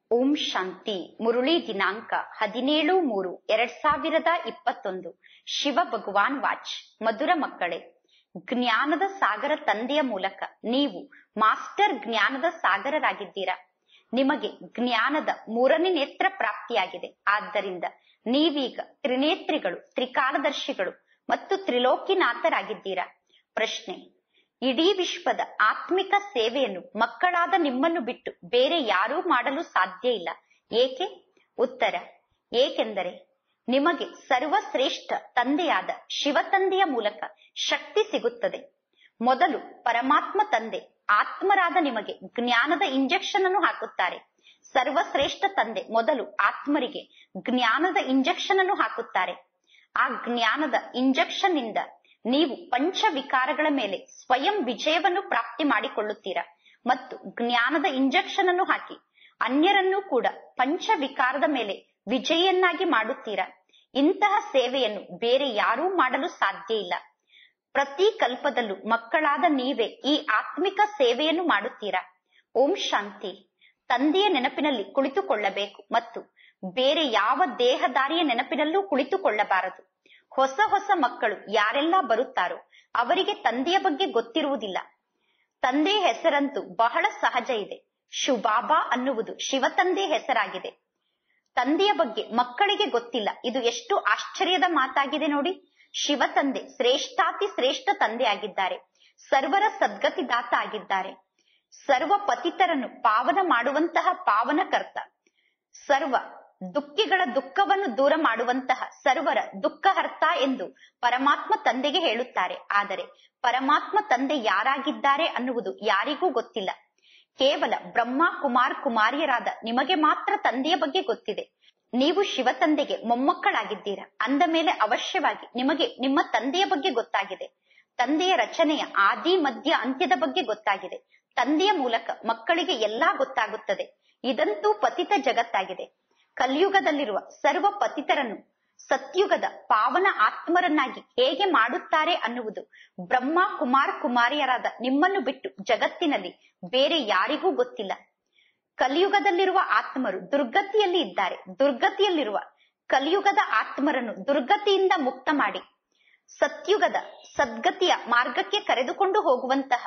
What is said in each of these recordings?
ಓಂ ಶಾಂತಿ ಮುರುಳಿ ದಿನಾಂಕ ಹದಿನೇಳು ಮೂರು ಎರಡ್ ಸಾವಿರದ ಇಪ್ಪತ್ತೊಂದು ಶಿವ ಭಗವಾನ್ ವಾಚ್ ಮಧುರ ಮಕ್ಕಳೇ ಜ್ಞಾನದ ಸಾಗರ ತಂದೆಯ ಮೂಲಕ ನೀವು ಮಾಸ್ಟರ್ ಜ್ಞಾನದ ಸಾಗರರಾಗಿದ್ದೀರಾ ನಿಮಗೆ ಜ್ಞಾನದ ಮೂರನೇ ನೇತ್ರ ಪ್ರಾಪ್ತಿಯಾಗಿದೆ ಆದ್ದರಿಂದ ನೀವೀಗ ತ್ರಿನೇತ್ರಿಗಳು ತ್ರಿಕಾಲದರ್ಶಿಗಳು ಮತ್ತು ತ್ರಿಲೋಕಿನಾಥರಾಗಿದ್ದೀರಾ ಪ್ರಶ್ನೆ ಇಡೀ ವಿಶ್ವದ ಆತ್ಮಿಕ ಸೇವೆಯನ್ನು ಮಕ್ಕಳಾದ ನಿಮ್ಮನ್ನು ಬಿಟ್ಟು ಬೇರೆ ಯಾರೂ ಮಾಡಲು ಸಾಧ್ಯ ಇಲ್ಲ ಏಕೆ ಉತ್ತರ ಏಕೆಂದರೆ ನಿಮಗೆ ಸರ್ವಶ್ರೇಷ್ಠ ತಂದೆಯಾದ ಶಿವ ತಂದೆಯ ಮೂಲಕ ಶಕ್ತಿ ಸಿಗುತ್ತದೆ ಮೊದಲು ಪರಮಾತ್ಮ ತಂದೆ ಆತ್ಮರಾದ ನಿಮಗೆ ಜ್ಞಾನದ ಇಂಜೆಕ್ಷನ್ ಅನ್ನು ಹಾಕುತ್ತಾರೆ ಸರ್ವಶ್ರೇಷ್ಠ ತಂದೆ ಮೊದಲು ಆತ್ಮರಿಗೆ ಜ್ಞಾನದ ಇಂಜೆಕ್ಷನ್ ಅನ್ನು ಹಾಕುತ್ತಾರೆ ಆ ಜ್ಞಾನದ ಇಂಜೆಕ್ಷನ್ ಇಂದ ನೀವು ಪಂಚ ವಿಕಾರಗಳ ಮೇಲೆ ಸ್ವಯಂ ವಿಜಯವನ್ನು ಪ್ರಾಪ್ತಿ ಮಾಡಿಕೊಳ್ಳುತ್ತೀರಾ ಮತ್ತು ಜ್ಞಾನದ ಇಂಜೆಕ್ಷನ್ ಅನ್ನು ಹಾಕಿ ಅನ್ಯರನ್ನೂ ಕೂಡ ಪಂಚ ವಿಕಾರದ ಮೇಲೆ ವಿಜಯನ್ನಾಗಿ ಮಾಡುತ್ತೀರಾ ಇಂತಹ ಸೇವೆಯನ್ನು ಬೇರೆ ಯಾರೂ ಮಾಡಲು ಸಾಧ್ಯ ಇಲ್ಲ ಪ್ರತಿ ಕಲ್ಪದಲ್ಲೂ ಮಕ್ಕಳಾದ ನೀವೇ ಈ ಆತ್ಮಿಕ ಸೇವೆಯನ್ನು ಮಾಡುತ್ತೀರಾ ಓಂ ಶಾಂತಿ ತಂದೆಯ ನೆನಪಿನಲ್ಲಿ ಕುಳಿತುಕೊಳ್ಳಬೇಕು ಮತ್ತು ಬೇರೆ ಯಾವ ದೇಹದಾರಿಯ ನೆನಪಿನಲ್ಲೂ ಕುಳಿತುಕೊಳ್ಳಬಾರದು ಹೊಸ ಹೊಸ ಮಕ್ಕಳು ಯಾರೆಲ್ಲ ಬರುತ್ತಾರೋ ಅವರಿಗೆ ತಂದೆಯ ಬಗ್ಗೆ ಗೊತ್ತಿರುವುದಿಲ್ಲ ತಂದೆಯ ಹೆಸರಂತೂ ಬಹಳ ಸಹಜ ಇದೆ ಶುಭಾಬಾ ಅನ್ನುವುದು ಶಿವತಂದೆಯ ಹೆಸರಾಗಿದೆ ತಂದೆಯ ಬಗ್ಗೆ ಮಕ್ಕಳಿಗೆ ಗೊತ್ತಿಲ್ಲ ಇದು ಎಷ್ಟು ಆಶ್ಚರ್ಯದ ಮಾತಾಗಿದೆ ನೋಡಿ ಶಿವ ತಂದೆ ಶ್ರೇಷ್ಠಾತಿ ಶ್ರೇಷ್ಠ ತಂದೆ ಆಗಿದ್ದಾರೆ ಸರ್ವರ ಸದ್ಗತಿದಾತ ಆಗಿದ್ದಾರೆ ಸರ್ವ ಪತಿತರನ್ನು ಪಾವನ ಮಾಡುವಂತಹ ಪಾವನಕರ್ತ ಸರ್ವ ದುಃಖಿಗಳ ದುಃಖವನ್ನು ದೂರ ಮಾಡುವಂತಹ ಸರ್ವರ ದುಃಖಹರ್ತ ಎಂದು ಪರಮಾತ್ಮ ತಂದೆಗೆ ಹೇಳುತ್ತಾರೆ ಆದರೆ ಪರಮಾತ್ಮ ತಂದೆ ಯಾರಾಗಿದ್ದಾರೆ ಅನ್ನುವುದು ಯಾರಿಗೂ ಗೊತ್ತಿಲ್ಲ ಕೇವಲ ಬ್ರಹ್ಮ ಕುಮಾರ್ ಕುಮಾರಿಯರಾದ ನಿಮಗೆ ಮಾತ್ರ ತಂದೆಯ ಬಗ್ಗೆ ಗೊತ್ತಿದೆ ನೀವು ಶಿವ ತಂದೆಗೆ ಮೊಮ್ಮಕ್ಕಳಾಗಿದ್ದೀರಾ ಅಂದ ಮೇಲೆ ಅವಶ್ಯವಾಗಿ ನಿಮಗೆ ನಿಮ್ಮ ತಂದೆಯ ಬಗ್ಗೆ ಗೊತ್ತಾಗಿದೆ ತಂದೆಯ ರಚನೆಯ ಆದಿ ಮಧ್ಯ ಅಂತ್ಯದ ಬಗ್ಗೆ ಗೊತ್ತಾಗಿದೆ ತಂದೆಯ ಮೂಲಕ ಮಕ್ಕಳಿಗೆ ಎಲ್ಲಾ ಗೊತ್ತಾಗುತ್ತದೆ ಇದಂತೂ ಪತಿತ ಜಗತ್ತಾಗಿದೆ ಕಲಿಯುಗದಲ್ಲಿರುವ ಸರ್ವ ಪತಿತರನ್ನು ಸತ್ಯುಗದ ಪಾವನ ಆತ್ಮರನ್ನಾಗಿ ಹೇಗೆ ಮಾಡುತ್ತಾರೆ ಅನ್ನುವುದು ಬ್ರಹ್ಮ ಕುಮಾರ್ ಕುಮಾರಿಯರಾದ ನಿಮ್ಮನ್ನು ಬಿಟ್ಟು ಜಗತ್ತಿನಲ್ಲಿ ಬೇರೆ ಯಾರಿಗೂ ಗೊತ್ತಿಲ್ಲ ಕಲಿಯುಗದಲ್ಲಿರುವ ಆತ್ಮರು ದುರ್ಗತಿಯಲ್ಲಿ ಇದ್ದಾರೆ ದುರ್ಗತಿಯಲ್ಲಿರುವ ಕಲಿಯುಗದ ಆತ್ಮರನ್ನು ದುರ್ಗತಿಯಿಂದ ಮುಕ್ತ ಮಾಡಿ ಸತ್ಯುಗದ ಸದ್ಗತಿಯ ಮಾರ್ಗಕ್ಕೆ ಕರೆದುಕೊಂಡು ಹೋಗುವಂತಹ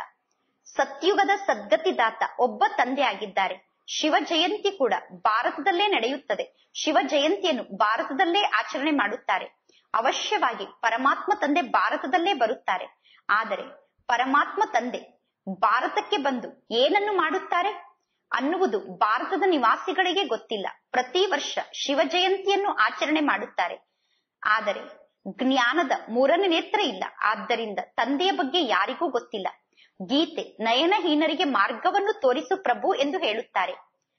ಸತ್ಯುಗದ ಸದ್ಗತಿದಾತ ಒಬ್ಬ ತಂದೆ ಆಗಿದ್ದಾರೆ ಶಿವ ಜಯಂತಿ ಕೂಡ ಭಾರತದಲ್ಲೇ ನಡೆಯುತ್ತದೆ ಶಿವ ಜಯಂತಿಯನ್ನು ಭಾರತದಲ್ಲೇ ಆಚರಣೆ ಮಾಡುತ್ತಾರೆ ಅವಶ್ಯವಾಗಿ ಪರಮಾತ್ಮ ತಂದೆ ಭಾರತದಲ್ಲೇ ಬರುತ್ತಾರೆ ಆದರೆ ಪರಮಾತ್ಮ ತಂದೆ ಭಾರತಕ್ಕೆ ಬಂದು ಏನನ್ನು ಮಾಡುತ್ತಾರೆ ಅನ್ನುವುದು ಭಾರತದ ನಿವಾಸಿಗಳಿಗೆ ಗೊತ್ತಿಲ್ಲ ಪ್ರತಿ ವರ್ಷ ಶಿವ ಜಯಂತಿಯನ್ನು ಆಚರಣೆ ಮಾಡುತ್ತಾರೆ ಆದರೆ ಜ್ಞಾನದ ಮೂರನೇ ನೇತ್ರ ಇಲ್ಲ ಆದ್ದರಿಂದ ತಂದೆಯ ಬಗ್ಗೆ ಯಾರಿಗೂ ಗೊತ್ತಿಲ್ಲ ಗೀತೆ ನಯನಹೀನರಿಗೆ ಮಾರ್ಗವನ್ನು ತೋರಿಸು ಪ್ರಭು ಎಂದು ಹೇಳುತ್ತಾರೆ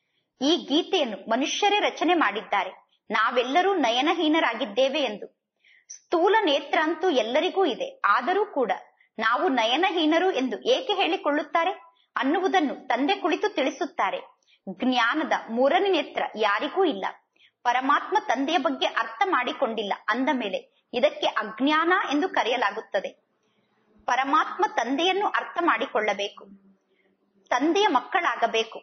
ಈ ಗೀತೆಯನ್ನು ಮನುಷ್ಯರೇ ರಚನೆ ಮಾಡಿದ್ದಾರೆ ನಾವೆಲ್ಲರೂ ನಯನಹೀನರಾಗಿದ್ದೇವೆ ಎಂದು ಸ್ಥೂಲ ನೇತ್ರ ಅಂತೂ ಎಲ್ಲರಿಗೂ ಇದೆ ಆದರೂ ಕೂಡ ನಾವು ನಯನಹೀನರು ಎಂದು ಏಕೆ ಹೇಳಿಕೊಳ್ಳುತ್ತಾರೆ ಅನ್ನುವುದನ್ನು ತಂದೆ ಕುಳಿತು ತಿಳಿಸುತ್ತಾರೆ ಜ್ಞಾನದ ಮೂರನೇ ನೇತ್ರ ಯಾರಿಗೂ ಇಲ್ಲ ಪರಮಾತ್ಮ ತಂದೆಯ ಬಗ್ಗೆ ಅರ್ಥ ಮಾಡಿಕೊಂಡಿಲ್ಲ ಅಂದ ಮೇಲೆ ಇದಕ್ಕೆ ಅಜ್ಞಾನ ಎಂದು ಕರೆಯಲಾಗುತ್ತದೆ ಪರಮಾತ್ಮ ತಂದೆಯನ್ನು ಅರ್ಥ ಮಾಡಿಕೊಳ್ಳಬೇಕು ತಂದೆಯ ಮಕ್ಕಳಾಗಬೇಕು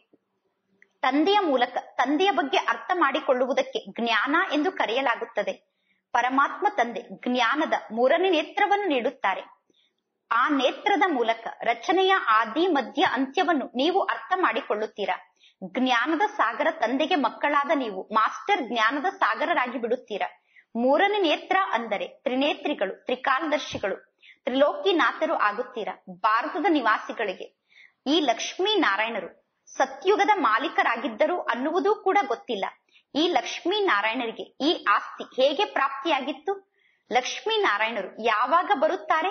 ತಂದೆಯ ಮೂಲಕ ತಂದೆಯ ಬಗ್ಗೆ ಅರ್ಥ ಮಾಡಿಕೊಳ್ಳುವುದಕ್ಕೆ ಜ್ಞಾನ ಎಂದು ಕರೆಯಲಾಗುತ್ತದೆ ಪರಮಾತ್ಮ ತಂದೆ ಜ್ಞಾನದ ಮೂರನೇ ನೇತ್ರವನ್ನು ನೀಡುತ್ತಾರೆ ಆ ನೇತ್ರದ ಮೂಲಕ ರಚನೆಯ ಆದಿ ಮಧ್ಯ ಅಂತ್ಯವನ್ನು ನೀವು ಅರ್ಥ ಮಾಡಿಕೊಳ್ಳುತ್ತೀರಾ ಜ್ಞಾನದ ಸಾಗರ ತಂದೆಗೆ ಮಕ್ಕಳಾದ ನೀವು ಮಾಸ್ಟರ್ ಜ್ಞಾನದ ಸಾಗರರಾಗಿ ಬಿಡುತ್ತೀರಾ ಮೂರನೇ ನೇತ್ರ ಅಂದರೆ ತ್ರಿನೇತ್ರಿಗಳು ತ್ರಿಕಾಲದರ್ಶಿಗಳು ತ್ರಿಲೋಕಿನಾಥರು ಆಗುತ್ತೀರಾ ಭಾರತದ ನಿವಾಸಿಗಳಿಗೆ ಈ ಲಕ್ಷ್ಮೀ ನಾರಾಯಣರು ಸತ್ಯುಗದ ಮಾಲೀಕರಾಗಿದ್ದರು ಅನ್ನುವುದೂ ಕೂಡ ಗೊತ್ತಿಲ್ಲ ಈ ಲಕ್ಷ್ಮೀ ನಾರಾಯಣರಿಗೆ ಈ ಆಸ್ತಿ ಹೇಗೆ ಪ್ರಾಪ್ತಿಯಾಗಿತ್ತು ಲಕ್ಷ್ಮೀ ನಾರಾಯಣರು ಯಾವಾಗ ಬರುತ್ತಾರೆ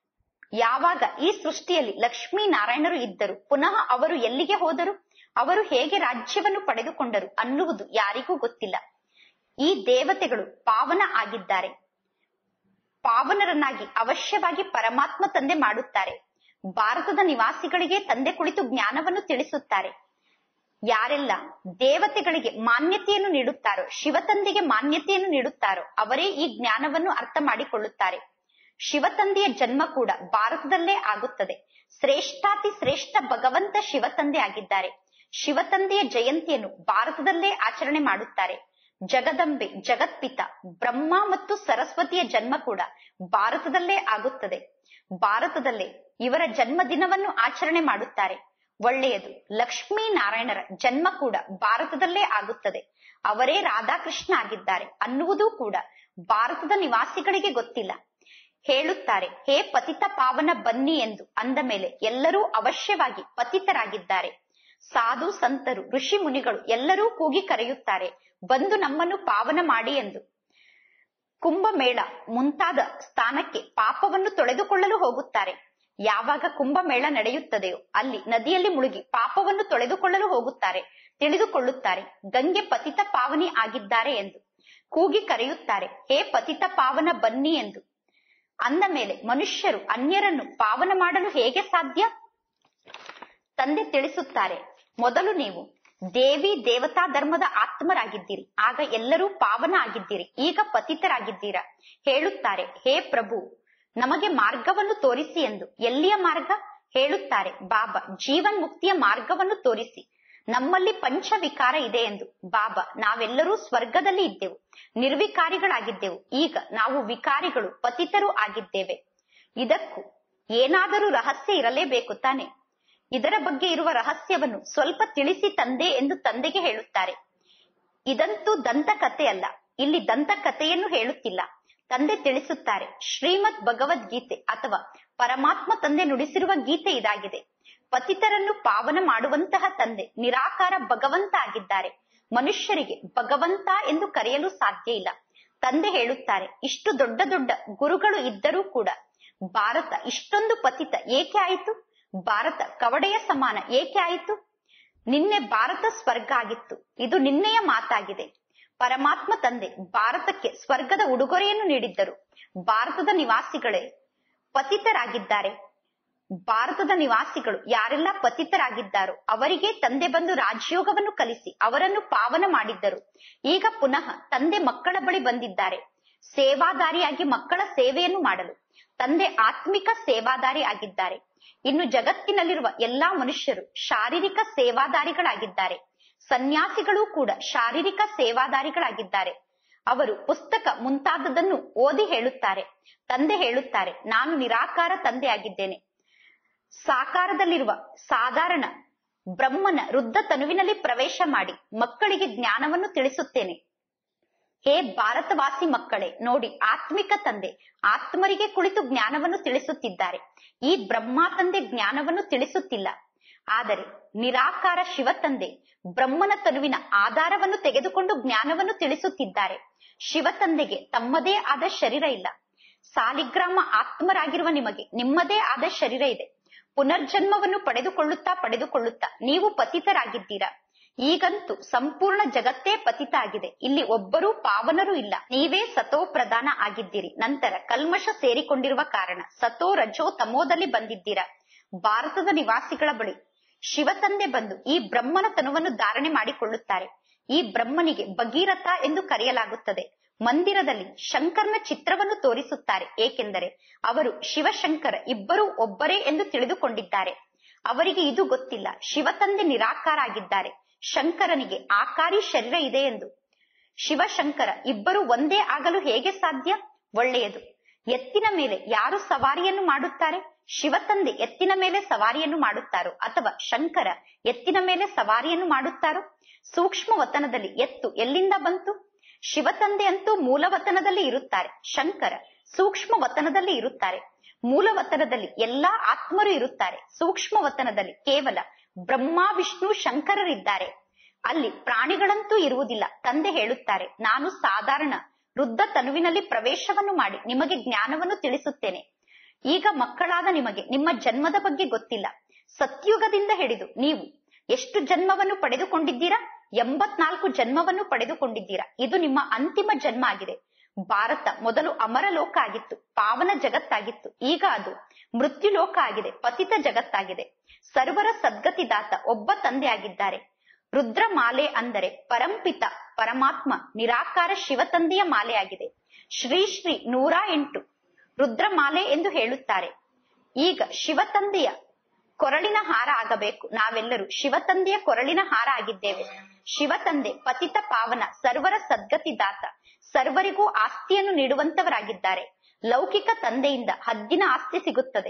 ಯಾವಾಗ ಈ ಸೃಷ್ಟಿಯಲ್ಲಿ ಲಕ್ಷ್ಮೀ ನಾರಾಯಣರು ಇದ್ದರು ಪುನಃ ಅವರು ಎಲ್ಲಿಗೆ ಹೋದರು ಅವರು ಹೇಗೆ ರಾಜ್ಯವನ್ನು ಪಡೆದುಕೊಂಡರು ಅನ್ನುವುದು ಯಾರಿಗೂ ಗೊತ್ತಿಲ್ಲ ಈ ದೇವತೆಗಳು ಪಾವನ ಆಗಿದ್ದಾರೆ ಪಾವನರನ್ನಾಗಿ ಅವಶ್ಯವಾಗಿ ಪರಮಾತ್ಮ ತಂದೆ ಮಾಡುತ್ತಾರೆ ಭಾರತದ ನಿವಾಸಿಗಳಿಗೆ ತಂದೆ ಕುಳಿತು ಜ್ಞಾನವನ್ನು ತಿಳಿಸುತ್ತಾರೆ ಯಾರೆಲ್ಲ ದೇವತೆಗಳಿಗೆ ಮಾನ್ಯತೆಯನ್ನು ನೀಡುತ್ತಾರೋ ಶಿವತಂದೆಗೆ ಮಾನ್ಯತೆಯನ್ನು ನೀಡುತ್ತಾರೋ ಅವರೇ ಈ ಜ್ಞಾನವನ್ನು ಅರ್ಥ ಮಾಡಿಕೊಳ್ಳುತ್ತಾರೆ ಶಿವತಂದೆಯ ಜನ್ಮ ಕೂಡ ಭಾರತದಲ್ಲೇ ಆಗುತ್ತದೆ ಶ್ರೇಷ್ಠಾತಿ ಶ್ರೇಷ್ಠ ಭಗವಂತ ಶಿವತಂದೆ ಆಗಿದ್ದಾರೆ ಶಿವತಂದೆಯ ಜಯಂತಿಯನ್ನು ಭಾರತದಲ್ಲೇ ಆಚರಣೆ ಮಾಡುತ್ತಾರೆ ಜಗದಂಬೆ ಜಗತ್ಪಿತ ಬ್ರಹ್ಮ ಮತ್ತು ಸರಸ್ವತಿಯ ಜನ್ಮ ಕೂಡ ಭಾರತದಲ್ಲೇ ಆಗುತ್ತದೆ ಭಾರತದಲ್ಲೇ ಇವರ ಜನ್ಮದಿನವನ್ನು ಆಚರಣೆ ಮಾಡುತ್ತಾರೆ ಒಳ್ಳೆಯದು ಲಕ್ಷ್ಮೀ ನಾರಾಯಣರ ಜನ್ಮ ಕೂಡ ಭಾರತದಲ್ಲೇ ಆಗುತ್ತದೆ ಅವರೇ ರಾಧಾಕೃಷ್ಣ ಆಗಿದ್ದಾರೆ ಅನ್ನುವುದೂ ಕೂಡ ಭಾರತದ ನಿವಾಸಿಗಳಿಗೆ ಗೊತ್ತಿಲ್ಲ ಹೇಳುತ್ತಾರೆ ಹೇ ಪತಿತ ಪಾವನ ಬನ್ನಿ ಎಂದು ಅಂದ ಮೇಲೆ ಎಲ್ಲರೂ ಅವಶ್ಯವಾಗಿ ಪತಿತರಾಗಿದ್ದಾರೆ ಸಾಧು ಸಂತರು ಋಷಿ ಮುನಿಗಳು ಎಲ್ಲರೂ ಕೂಗಿ ಕರೆಯುತ್ತಾರೆ ಬಂದು ನಮ್ಮನ್ನು ಪಾವನ ಮಾಡಿ ಎಂದು ಕುಂಭಮೇಳ ಮುಂತಾದ ಸ್ಥಾನಕ್ಕೆ ಪಾಪವನ್ನು ತೊಳೆದುಕೊಳ್ಳಲು ಹೋಗುತ್ತಾರೆ ಯಾವಾಗ ಕುಂಭಮೇಳ ನಡೆಯುತ್ತದೆಯೋ ಅಲ್ಲಿ ನದಿಯಲ್ಲಿ ಮುಳುಗಿ ಪಾಪವನ್ನು ತೊಳೆದುಕೊಳ್ಳಲು ಹೋಗುತ್ತಾರೆ ತಿಳಿದುಕೊಳ್ಳುತ್ತಾರೆ ಗಂಗೆ ಪತಿತ ಪಾವನಿ ಆಗಿದ್ದಾರೆ ಎಂದು ಕೂಗಿ ಕರೆಯುತ್ತಾರೆ ಹೇ ಪತಿತ ಪಾವನ ಬನ್ನಿ ಎಂದು ಅಂದ ಮೇಲೆ ಮನುಷ್ಯರು ಅನ್ಯರನ್ನು ಪಾವನ ಮಾಡಲು ಹೇಗೆ ಸಾಧ್ಯ ತಂದೆ ತಿಳಿಸುತ್ತಾರೆ ಮೊದಲು ನೀವು ದೇವಿ ದೇವತಾ ಧರ್ಮದ ಆತ್ಮರಾಗಿದ್ದೀರಿ ಆಗ ಎಲ್ಲರೂ ಪಾವನ ಆಗಿದ್ದೀರಿ ಈಗ ಪತಿತರಾಗಿದ್ದೀರಾ ಹೇಳುತ್ತಾರೆ ಹೇ ಪ್ರಭು ನಮಗೆ ಮಾರ್ಗವನ್ನು ತೋರಿಸಿ ಎಂದು ಎಲ್ಲಿಯ ಮಾರ್ಗ ಹೇಳುತ್ತಾರೆ ಬಾಬಾ ಜೀವನ್ ಮುಕ್ತಿಯ ಮಾರ್ಗವನ್ನು ತೋರಿಸಿ ನಮ್ಮಲ್ಲಿ ಪಂಚ ವಿಕಾರ ಇದೆ ಎಂದು ಬಾಬಾ ನಾವೆಲ್ಲರೂ ಸ್ವರ್ಗದಲ್ಲಿ ಇದ್ದೆವು ನಿರ್ವಿಕಾರಿಗಳಾಗಿದ್ದೆವು ಈಗ ನಾವು ವಿಕಾರಿಗಳು ಪತಿತರು ಆಗಿದ್ದೇವೆ ಇದಕ್ಕೂ ಏನಾದರೂ ರಹಸ್ಯ ಇರಲೇಬೇಕು ತಾನೆ ಇದರ ಬಗ್ಗೆ ಇರುವ ರಹಸ್ಯವನ್ನು ಸ್ವಲ್ಪ ತಿಳಿಸಿ ತಂದೆ ಎಂದು ತಂದೆಗೆ ಹೇಳುತ್ತಾರೆ ಇದಂತೂ ದಂತಕಥೆಯಲ್ಲ ಇಲ್ಲಿ ದಂತಕಥೆಯನ್ನು ಹೇಳುತ್ತಿಲ್ಲ ತಂದೆ ತಿಳಿಸುತ್ತಾರೆ ಶ್ರೀಮದ್ ಭಗವದ್ಗೀತೆ ಅಥವಾ ಪರಮಾತ್ಮ ತಂದೆ ನುಡಿಸಿರುವ ಗೀತೆ ಇದಾಗಿದೆ ಪತಿತರನ್ನು ಪಾವನ ಮಾಡುವಂತಹ ತಂದೆ ನಿರಾಕಾರ ಭಗವಂತ ಆಗಿದ್ದಾರೆ ಮನುಷ್ಯರಿಗೆ ಭಗವಂತ ಎಂದು ಕರೆಯಲು ಸಾಧ್ಯ ಇಲ್ಲ ತಂದೆ ಹೇಳುತ್ತಾರೆ ಇಷ್ಟು ದೊಡ್ಡ ದೊಡ್ಡ ಗುರುಗಳು ಇದ್ದರೂ ಕೂಡ ಭಾರತ ಇಷ್ಟೊಂದು ಪತಿತ ಏಕೆ ಆಯಿತು ಭಾರತ ಕವಡೆಯ ಸಮಾನ ಏಕೆ ಆಯಿತು ನಿನ್ನೆ ಭಾರತ ಸ್ವರ್ಗ ಆಗಿತ್ತು ಇದು ನಿನ್ನೆಯ ಮಾತಾಗಿದೆ ಪರಮಾತ್ಮ ತಂದೆ ಭಾರತಕ್ಕೆ ಸ್ವರ್ಗದ ಉಡುಗೊರೆಯನ್ನು ನೀಡಿದ್ದರು ಭಾರತದ ನಿವಾಸಿಗಳೇ ಪತಿತರಾಗಿದ್ದಾರೆ ಭಾರತದ ನಿವಾಸಿಗಳು ಯಾರೆಲ್ಲ ಪತಿತರಾಗಿದ್ದಾರೋ ಅವರಿಗೆ ತಂದೆ ಬಂದು ರಾಜಯೋಗವನ್ನು ಕಲಿಸಿ ಅವರನ್ನು ಪಾವನ ಮಾಡಿದ್ದರು ಈಗ ಪುನಃ ತಂದೆ ಮಕ್ಕಳ ಬಳಿ ಬಂದಿದ್ದಾರೆ ಸೇವಾದಾರಿಯಾಗಿ ಮಕ್ಕಳ ಸೇವೆಯನ್ನು ಮಾಡಲು ತಂದೆ ಆತ್ಮಿಕ ಸೇವಾದಾರಿ ಆಗಿದ್ದಾರೆ ಇನ್ನು ಜಗತ್ತಿನಲ್ಲಿರುವ ಎಲ್ಲಾ ಮನುಷ್ಯರು ಶಾರೀರಿಕ ಸೇವಾದಾರಿಗಳಾಗಿದ್ದಾರೆ ಸನ್ಯಾಸಿಗಳು ಕೂಡ ಶಾರೀರಿಕ ಸೇವಾದಾರಿಗಳಾಗಿದ್ದಾರೆ ಅವರು ಪುಸ್ತಕ ಮುಂತಾದದನ್ನು ಓದಿ ಹೇಳುತ್ತಾರೆ ತಂದೆ ಹೇಳುತ್ತಾರೆ ನಾನು ನಿರಾಕಾರ ತಂದೆ ಆಗಿದ್ದೇನೆ ಸಾಕಾರದಲ್ಲಿರುವ ಸಾಧಾರಣ ಬ್ರಹ್ಮನ ವೃದ್ಧ ತನುವಿನಲ್ಲಿ ಪ್ರವೇಶ ಮಾಡಿ ಮಕ್ಕಳಿಗೆ ಜ್ಞಾನವನ್ನು ತಿಳಿಸುತ್ತೇನೆ ಹೇ ಭಾರತವಾಸಿ ಮಕ್ಕಳೇ ನೋಡಿ ಆತ್ಮಿಕ ತಂದೆ ಆತ್ಮರಿಗೆ ಕುಳಿತು ಜ್ಞಾನವನ್ನು ತಿಳಿಸುತ್ತಿದ್ದಾರೆ ಈ ಬ್ರಹ್ಮ ತಂದೆ ಜ್ಞಾನವನ್ನು ತಿಳಿಸುತ್ತಿಲ್ಲ ಆದರೆ ನಿರಾಕಾರ ಶಿವ ತಂದೆ ಬ್ರಹ್ಮನ ತನುವಿನ ಆಧಾರವನ್ನು ತೆಗೆದುಕೊಂಡು ಜ್ಞಾನವನ್ನು ತಿಳಿಸುತ್ತಿದ್ದಾರೆ ಶಿವ ತಂದೆಗೆ ತಮ್ಮದೇ ಆದ ಶರೀರ ಇಲ್ಲ ಸಾಲಿಗ್ರಾಮ ಆತ್ಮರಾಗಿರುವ ನಿಮಗೆ ನಿಮ್ಮದೇ ಆದ ಶರೀರ ಇದೆ ಪುನರ್ಜನ್ಮವನ್ನು ಪಡೆದುಕೊಳ್ಳುತ್ತಾ ಪಡೆದುಕೊಳ್ಳುತ್ತಾ ನೀವು ಪತಿತರಾಗಿದ್ದೀರಾ ಈಗಂತೂ ಸಂಪೂರ್ಣ ಜಗತ್ತೇ ಪತಿತ ಆಗಿದೆ ಇಲ್ಲಿ ಒಬ್ಬರೂ ಪಾವನರು ಇಲ್ಲ ನೀವೇ ಸತೋ ಪ್ರಧಾನ ಆಗಿದ್ದೀರಿ ನಂತರ ಕಲ್ಮಶ ಸೇರಿಕೊಂಡಿರುವ ಕಾರಣ ಸತೋ ರಜೋ ತಮೋದಲ್ಲಿ ಬಂದಿದ್ದೀರಾ ಭಾರತದ ನಿವಾಸಿಗಳ ಬಳಿ ಶಿವ ತಂದೆ ಬಂದು ಈ ಬ್ರಹ್ಮನ ತನುವನ್ನು ಧಾರಣೆ ಮಾಡಿಕೊಳ್ಳುತ್ತಾರೆ ಈ ಬ್ರಹ್ಮನಿಗೆ ಭಗೀರಥ ಎಂದು ಕರೆಯಲಾಗುತ್ತದೆ ಮಂದಿರದಲ್ಲಿ ಶಂಕರನ ಚಿತ್ರವನ್ನು ತೋರಿಸುತ್ತಾರೆ ಏಕೆಂದರೆ ಅವರು ಶಿವಶಂಕರ ಇಬ್ಬರೂ ಒಬ್ಬರೇ ಎಂದು ತಿಳಿದುಕೊಂಡಿದ್ದಾರೆ ಅವರಿಗೆ ಇದು ಗೊತ್ತಿಲ್ಲ ಶಿವತಂದೆ ನಿರಾಕಾರ ಆಗಿದ್ದಾರೆ ಶಂಕರನಿಗೆ ಆಕಾರಿ ಶರೀರ ಇದೆ ಎಂದು ಶಿವಶಂಕರ ಇಬ್ಬರು ಒಂದೇ ಆಗಲು ಹೇಗೆ ಸಾಧ್ಯ ಒಳ್ಳೆಯದು ಎತ್ತಿನ ಮೇಲೆ ಯಾರು ಸವಾರಿಯನ್ನು ಮಾಡುತ್ತಾರೆ ಶಿವತಂದೆ ಎತ್ತಿನ ಮೇಲೆ ಸವಾರಿಯನ್ನು ಮಾಡುತ್ತಾರೋ ಅಥವಾ ಶಂಕರ ಎತ್ತಿನ ಮೇಲೆ ಸವಾರಿಯನ್ನು ಮಾಡುತ್ತಾರೋ ಸೂಕ್ಷ್ಮ ವತನದಲ್ಲಿ ಎತ್ತು ಎಲ್ಲಿಂದ ಬಂತು ಶಿವತಂದೆ ಅಂತೂ ಮೂಲವತನದಲ್ಲಿ ಇರುತ್ತಾರೆ ಶಂಕರ ಸೂಕ್ಷ್ಮ ವತನದಲ್ಲಿ ಇರುತ್ತಾರೆ ಮೂಲ ವತನದಲ್ಲಿ ಎಲ್ಲಾ ಆತ್ಮರು ಇರುತ್ತಾರೆ ಸೂಕ್ಷ್ಮ ವತನದಲ್ಲಿ ಕೇವಲ ಬ್ರಹ್ಮ ವಿಷ್ಣು ಶಂಕರರಿದ್ದಾರೆ ಅಲ್ಲಿ ಪ್ರಾಣಿಗಳಂತೂ ಇರುವುದಿಲ್ಲ ತಂದೆ ಹೇಳುತ್ತಾರೆ ನಾನು ಸಾಧಾರಣ ವೃದ್ಧ ತನುವಿನಲ್ಲಿ ಪ್ರವೇಶವನ್ನು ಮಾಡಿ ನಿಮಗೆ ಜ್ಞಾನವನ್ನು ತಿಳಿಸುತ್ತೇನೆ ಈಗ ಮಕ್ಕಳಾದ ನಿಮಗೆ ನಿಮ್ಮ ಜನ್ಮದ ಬಗ್ಗೆ ಗೊತ್ತಿಲ್ಲ ಸತ್ಯುಗದಿಂದ ಹಿಡಿದು ನೀವು ಎಷ್ಟು ಜನ್ಮವನ್ನು ಪಡೆದುಕೊಂಡಿದ್ದೀರಾ ಎಂಬತ್ನಾಲ್ಕು ಜನ್ಮವನ್ನು ಪಡೆದುಕೊಂಡಿದ್ದೀರಾ ಇದು ನಿಮ್ಮ ಅಂತಿಮ ಜನ್ಮ ಆಗಿದೆ ಭಾರತ ಮೊದಲು ಅಮರ ಲೋಕ ಆಗಿತ್ತು ಪಾವನ ಜಗತ್ತಾಗಿತ್ತು ಈಗ ಅದು ಮೃತ್ಯು ಲೋಕ ಆಗಿದೆ ಪತಿತ ಜಗತ್ತಾಗಿದೆ ಸರ್ವರ ಸದ್ಗತಿದಾತ ಒಬ್ಬ ತಂದೆ ಆಗಿದ್ದಾರೆ ರುದ್ರ ಮಾಲೆ ಅಂದರೆ ಪರಂಪಿತ ಪರಮಾತ್ಮ ನಿರಾಕಾರ ಶಿವತಂದೆಯ ಮಾಲೆ ಆಗಿದೆ ಶ್ರೀ ಶ್ರೀ ನೂರ ಎಂಟು ರುದ್ರಮಾಲೆ ಎಂದು ಹೇಳುತ್ತಾರೆ ಈಗ ಶಿವತಂದೆಯ ಕೊರಳಿನ ಹಾರ ಆಗಬೇಕು ನಾವೆಲ್ಲರೂ ಶಿವತಂದೆಯ ಕೊರಳಿನ ಹಾರ ಆಗಿದ್ದೇವೆ ಶಿವತಂದೆ ಪತಿತ ಪಾವನ ಸರ್ವರ ಸದ್ಗತಿದಾತ ಸರ್ವರಿಗೂ ಆಸ್ತಿಯನ್ನು ನೀಡುವಂತವರಾಗಿದ್ದಾರೆ ಲೌಕಿಕ ತಂದೆಯಿಂದ ಹದ್ದಿನ ಆಸ್ತಿ ಸಿಗುತ್ತದೆ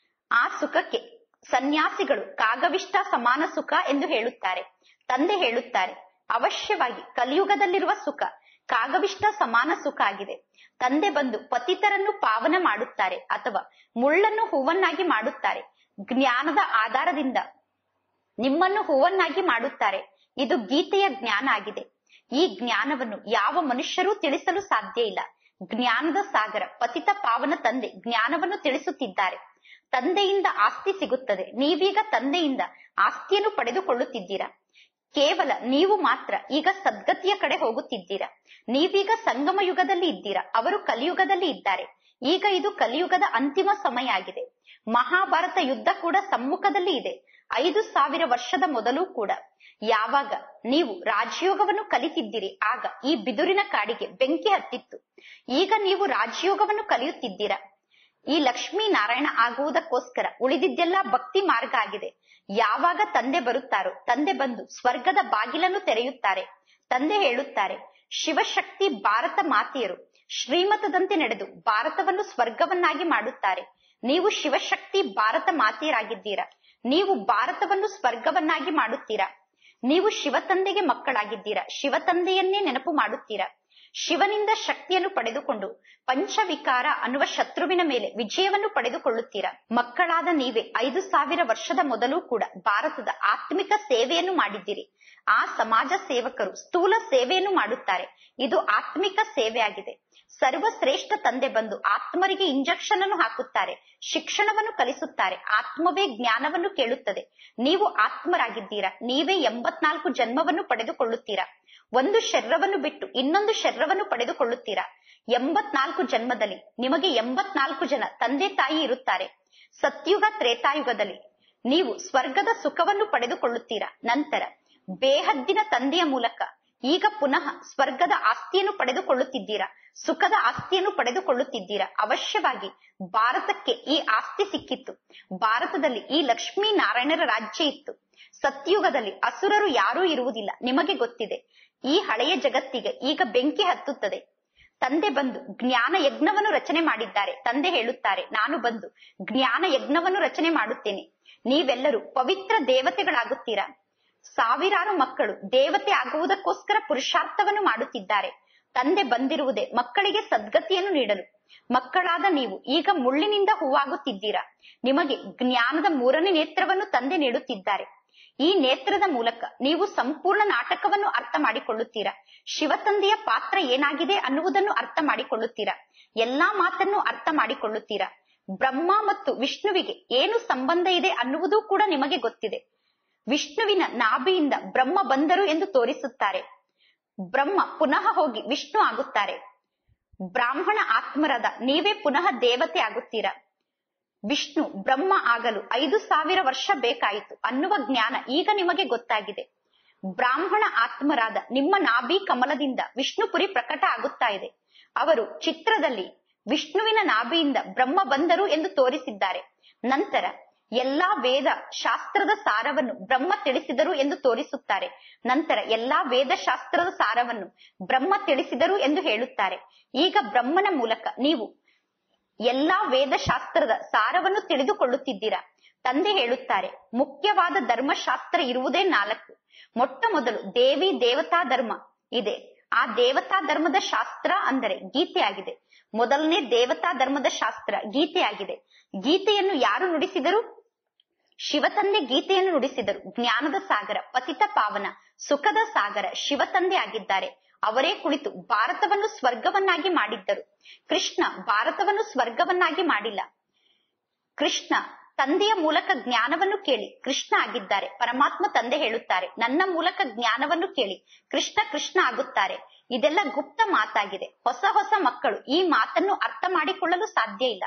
ಆ ಸುಖಕ್ಕೆ ಸನ್ಯಾಸಿಗಳು ಕಾಗವಿಷ್ಟ ಸಮಾನ ಸುಖ ಎಂದು ಹೇಳುತ್ತಾರೆ ತಂದೆ ಹೇಳುತ್ತಾರೆ ಅವಶ್ಯವಾಗಿ ಕಲಿಯುಗದಲ್ಲಿರುವ ಸುಖ ಕಾಗವಿಷ್ಟ ಸಮಾನ ಸುಖ ಆಗಿದೆ ತಂದೆ ಬಂದು ಪತಿತರನ್ನು ಪಾವನ ಮಾಡುತ್ತಾರೆ ಅಥವಾ ಮುಳ್ಳನ್ನು ಹೂವನ್ನಾಗಿ ಮಾಡುತ್ತಾರೆ ಜ್ಞಾನದ ಆಧಾರದಿಂದ ನಿಮ್ಮನ್ನು ಹೂವನ್ನಾಗಿ ಮಾಡುತ್ತಾರೆ ಇದು ಗೀತೆಯ ಜ್ಞಾನ ಆಗಿದೆ ಈ ಜ್ಞಾನವನ್ನು ಯಾವ ಮನುಷ್ಯರೂ ತಿಳಿಸಲು ಸಾಧ್ಯ ಇಲ್ಲ ಜ್ಞಾನದ ಸಾಗರ ಪತಿತ ಪಾವನ ತಂದೆ ಜ್ಞಾನವನ್ನು ತಿಳಿಸುತ್ತಿದ್ದಾರೆ ತಂದೆಯಿಂದ ಆಸ್ತಿ ಸಿಗುತ್ತದೆ ನೀವೀಗ ತಂದೆಯಿಂದ ಆಸ್ತಿಯನ್ನು ಪಡೆದುಕೊಳ್ಳುತ್ತಿದ್ದೀರಾ ಕೇವಲ ನೀವು ಮಾತ್ರ ಈಗ ಸದ್ಗತಿಯ ಕಡೆ ಹೋಗುತ್ತಿದ್ದೀರಾ ನೀವೀಗ ಸಂಗಮ ಯುಗದಲ್ಲಿ ಇದ್ದೀರಾ ಅವರು ಕಲಿಯುಗದಲ್ಲಿ ಇದ್ದಾರೆ ಈಗ ಇದು ಕಲಿಯುಗದ ಅಂತಿಮ ಸಮಯ ಆಗಿದೆ ಮಹಾಭಾರತ ಯುದ್ಧ ಕೂಡ ಸಮ್ಮುಖದಲ್ಲಿ ಇದೆ ಐದು ಸಾವಿರ ವರ್ಷದ ಮೊದಲು ಕೂಡ ಯಾವಾಗ ನೀವು ರಾಜಯೋಗವನ್ನು ಕಲಿತಿದ್ದೀರಿ ಆಗ ಈ ಬಿದುರಿನ ಕಾಡಿಗೆ ಬೆಂಕಿ ಹತ್ತಿತ್ತು ಈಗ ನೀವು ರಾಜಯೋಗವನ್ನು ಕಲಿಯುತ್ತಿದ್ದೀರಾ ಈ ಲಕ್ಷ್ಮೀ ನಾರಾಯಣ ಆಗುವುದಕ್ಕೋಸ್ಕರ ಉಳಿದಿದ್ದೆಲ್ಲ ಭಕ್ತಿ ಮಾರ್ಗ ಆಗಿದೆ ಯಾವಾಗ ತಂದೆ ಬರುತ್ತಾರೋ ತಂದೆ ಬಂದು ಸ್ವರ್ಗದ ಬಾಗಿಲನ್ನು ತೆರೆಯುತ್ತಾರೆ ತಂದೆ ಹೇಳುತ್ತಾರೆ ಶಿವಶಕ್ತಿ ಭಾರತ ಮಾತೆಯರು ಶ್ರೀಮತದಂತೆ ನಡೆದು ಭಾರತವನ್ನು ಸ್ವರ್ಗವನ್ನಾಗಿ ಮಾಡುತ್ತಾರೆ ನೀವು ಶಿವಶಕ್ತಿ ಭಾರತ ಮಾತೆಯರಾಗಿದ್ದೀರಾ ನೀವು ಭಾರತವನ್ನು ಸ್ವರ್ಗವನ್ನಾಗಿ ಮಾಡುತ್ತೀರಾ ನೀವು ಶಿವತಂದೆಗೆ ಮಕ್ಕಳಾಗಿದ್ದೀರಾ ಶಿವತಂದೆಯನ್ನೇ ನೆನಪು ಮಾಡುತ್ತೀರಾ ಶಿವನಿಂದ ಶಕ್ತಿಯನ್ನು ಪಡೆದುಕೊಂಡು ಪಂಚವಿಕಾರ ಅನ್ನುವ ಶತ್ರುವಿನ ಮೇಲೆ ವಿಜಯವನ್ನು ಪಡೆದುಕೊಳ್ಳುತ್ತೀರಾ ಮಕ್ಕಳಾದ ನೀವೇ ಐದು ಸಾವಿರ ವರ್ಷದ ಮೊದಲು ಕೂಡ ಭಾರತದ ಆತ್ಮಿಕ ಸೇವೆಯನ್ನು ಮಾಡಿದ್ದೀರಿ ಆ ಸಮಾಜ ಸೇವಕರು ಸ್ಥೂಲ ಸೇವೆಯನ್ನು ಮಾಡುತ್ತಾರೆ ಇದು ಆತ್ಮಿಕ ಸೇವೆ ಆಗಿದೆ ಸರ್ವಶ್ರೇಷ್ಠ ತಂದೆ ಬಂದು ಆತ್ಮರಿಗೆ ಇಂಜೆಕ್ಷನ್ ಅನ್ನು ಹಾಕುತ್ತಾರೆ ಶಿಕ್ಷಣವನ್ನು ಕಲಿಸುತ್ತಾರೆ ಆತ್ಮವೇ ಜ್ಞಾನವನ್ನು ಕೇಳುತ್ತದೆ ನೀವು ಆತ್ಮರಾಗಿದ್ದೀರಾ ನೀವೇ ಎಂಬತ್ನಾಲ್ಕು ಜನ್ಮವನ್ನು ಪಡೆದುಕೊಳ್ಳುತ್ತೀರಾ ಒಂದು ಶರೀರವನ್ನು ಬಿಟ್ಟು ಇನ್ನೊಂದು ಶರೀರವನ್ನು ಪಡೆದುಕೊಳ್ಳುತ್ತೀರಾ ಎಂಬತ್ನಾಲ್ಕು ಜನ್ಮದಲ್ಲಿ ನಿಮಗೆ ಎಂಬತ್ನಾಲ್ಕು ಜನ ತಂದೆ ತಾಯಿ ಇರುತ್ತಾರೆ ಸತ್ಯುಗ ತ್ರೇತಾಯುಗದಲ್ಲಿ ನೀವು ಸ್ವರ್ಗದ ಸುಖವನ್ನು ಪಡೆದುಕೊಳ್ಳುತ್ತೀರಾ ನಂತರ ಬೇಹದ್ದಿನ ತಂದೆಯ ಮೂಲಕ ಈಗ ಪುನಃ ಸ್ವರ್ಗದ ಆಸ್ತಿಯನ್ನು ಪಡೆದುಕೊಳ್ಳುತ್ತಿದ್ದೀರಾ ಸುಖದ ಆಸ್ತಿಯನ್ನು ಪಡೆದುಕೊಳ್ಳುತ್ತಿದ್ದೀರಾ ಅವಶ್ಯವಾಗಿ ಭಾರತಕ್ಕೆ ಈ ಆಸ್ತಿ ಸಿಕ್ಕಿತ್ತು ಭಾರತದಲ್ಲಿ ಈ ಲಕ್ಷ್ಮೀ ನಾರಾಯಣರ ರಾಜ್ಯ ಇತ್ತು ಸತ್ಯುಗದಲ್ಲಿ ಅಸುರರು ಯಾರೂ ಇರುವುದಿಲ್ಲ ನಿಮಗೆ ಗೊತ್ತಿದೆ ಈ ಹಳೆಯ ಜಗತ್ತಿಗೆ ಈಗ ಬೆಂಕಿ ಹತ್ತುತ್ತದೆ ತಂದೆ ಬಂದು ಜ್ಞಾನ ಯಜ್ಞವನ್ನು ರಚನೆ ಮಾಡಿದ್ದಾರೆ ತಂದೆ ಹೇಳುತ್ತಾರೆ ನಾನು ಬಂದು ಜ್ಞಾನ ಯಜ್ಞವನ್ನು ರಚನೆ ಮಾಡುತ್ತೇನೆ ನೀವೆಲ್ಲರೂ ಪವಿತ್ರ ದೇವತೆಗಳಾಗುತ್ತೀರಾ ಸಾವಿರಾರು ಮಕ್ಕಳು ದೇವತೆ ಆಗುವುದಕ್ಕೋಸ್ಕರ ಪುರುಷಾರ್ಥವನ್ನು ಮಾಡುತ್ತಿದ್ದಾರೆ ತಂದೆ ಬಂದಿರುವುದೇ ಮಕ್ಕಳಿಗೆ ಸದ್ಗತಿಯನ್ನು ನೀಡಲು ಮಕ್ಕಳಾದ ನೀವು ಈಗ ಮುಳ್ಳಿನಿಂದ ಹೂವಾಗುತ್ತಿದ್ದೀರಾ ನಿಮಗೆ ಜ್ಞಾನದ ಮೂರನೇ ನೇತ್ರವನ್ನು ತಂದೆ ನೀಡುತ್ತಿದ್ದಾರೆ ಈ ನೇತ್ರದ ಮೂಲಕ ನೀವು ಸಂಪೂರ್ಣ ನಾಟಕವನ್ನು ಅರ್ಥ ಮಾಡಿಕೊಳ್ಳುತ್ತೀರಾ ಶಿವತಂದೆಯ ಪಾತ್ರ ಏನಾಗಿದೆ ಅನ್ನುವುದನ್ನು ಅರ್ಥ ಮಾಡಿಕೊಳ್ಳುತ್ತೀರಾ ಎಲ್ಲಾ ಮಾತನ್ನು ಅರ್ಥ ಮಾಡಿಕೊಳ್ಳುತ್ತೀರಾ ಬ್ರಹ್ಮ ಮತ್ತು ವಿಷ್ಣುವಿಗೆ ಏನು ಸಂಬಂಧ ಇದೆ ಅನ್ನುವುದೂ ಕೂಡ ನಿಮಗೆ ಗೊತ್ತಿದೆ ವಿಷ್ಣುವಿನ ನಾಭಿಯಿಂದ ಬ್ರಹ್ಮ ಬಂದರು ಎಂದು ತೋರಿಸುತ್ತಾರೆ ಬ್ರಹ್ಮ ಪುನಃ ಹೋಗಿ ವಿಷ್ಣು ಆಗುತ್ತಾರೆ ಬ್ರಾಹ್ಮಣ ಆತ್ಮರಾದ ನೀವೇ ಪುನಃ ದೇವತೆ ಆಗುತ್ತೀರಾ ವಿಷ್ಣು ಬ್ರಹ್ಮ ಆಗಲು ಐದು ಸಾವಿರ ವರ್ಷ ಬೇಕಾಯಿತು ಅನ್ನುವ ಜ್ಞಾನ ಈಗ ನಿಮಗೆ ಗೊತ್ತಾಗಿದೆ ಬ್ರಾಹ್ಮಣ ಆತ್ಮರಾದ ನಿಮ್ಮ ನಾಭಿ ಕಮಲದಿಂದ ವಿಷ್ಣುಪುರಿ ಪ್ರಕಟ ಆಗುತ್ತಾ ಇದೆ ಅವರು ಚಿತ್ರದಲ್ಲಿ ವಿಷ್ಣುವಿನ ನಾಭಿಯಿಂದ ಬ್ರಹ್ಮ ಬಂದರು ಎಂದು ತೋರಿಸಿದ್ದಾರೆ ನಂತರ ಎಲ್ಲಾ ವೇದ ಶಾಸ್ತ್ರದ ಸಾರವನ್ನು ಬ್ರಹ್ಮ ತಿಳಿಸಿದರು ಎಂದು ತೋರಿಸುತ್ತಾರೆ ನಂತರ ಎಲ್ಲಾ ವೇದ ಶಾಸ್ತ್ರದ ಸಾರವನ್ನು ಬ್ರಹ್ಮ ತಿಳಿಸಿದರು ಎಂದು ಹೇಳುತ್ತಾರೆ ಈಗ ಬ್ರಹ್ಮನ ಮೂಲಕ ನೀವು ಎಲ್ಲಾ ವೇದಶಾಸ್ತ್ರದ ಸಾರವನ್ನು ತಿಳಿದುಕೊಳ್ಳುತ್ತಿದ್ದೀರಾ ತಂದೆ ಹೇಳುತ್ತಾರೆ ಮುಖ್ಯವಾದ ಧರ್ಮಶಾಸ್ತ್ರ ಇರುವುದೇ ನಾಲ್ಕು ಮೊಟ್ಟ ಮೊದಲು ದೇವಿ ದೇವತಾ ಧರ್ಮ ಇದೆ ಆ ದೇವತಾ ಧರ್ಮದ ಶಾಸ್ತ್ರ ಅಂದರೆ ಗೀತೆಯಾಗಿದೆ ಮೊದಲನೇ ದೇವತಾ ಧರ್ಮದ ಶಾಸ್ತ್ರ ಗೀತೆಯಾಗಿದೆ ಗೀತೆಯನ್ನು ಯಾರು ನುಡಿಸಿದರು ಶಿವತಂದೆ ಗೀತೆಯನ್ನು ನುಡಿಸಿದರು ಜ್ಞಾನದ ಸಾಗರ ಪತಿತ ಪಾವನ ಸುಖದ ಸಾಗರ ಶಿವತಂದೆ ಆಗಿದ್ದಾರೆ ಅವರೇ ಕುಳಿತು ಭಾರತವನ್ನು ಸ್ವರ್ಗವನ್ನಾಗಿ ಮಾಡಿದ್ದರು ಕೃಷ್ಣ ಭಾರತವನ್ನು ಸ್ವರ್ಗವನ್ನಾಗಿ ಮಾಡಿಲ್ಲ ಕೃಷ್ಣ ತಂದೆಯ ಮೂಲಕ ಜ್ಞಾನವನ್ನು ಕೇಳಿ ಕೃಷ್ಣ ಆಗಿದ್ದಾರೆ ಪರಮಾತ್ಮ ತಂದೆ ಹೇಳುತ್ತಾರೆ ನನ್ನ ಮೂಲಕ ಜ್ಞಾನವನ್ನು ಕೇಳಿ ಕೃಷ್ಣ ಕೃಷ್ಣ ಆಗುತ್ತಾರೆ ಇದೆಲ್ಲ ಗುಪ್ತ ಮಾತಾಗಿದೆ ಹೊಸ ಹೊಸ ಮಕ್ಕಳು ಈ ಮಾತನ್ನು ಅರ್ಥ ಮಾಡಿಕೊಳ್ಳಲು ಸಾಧ್ಯ ಇಲ್ಲ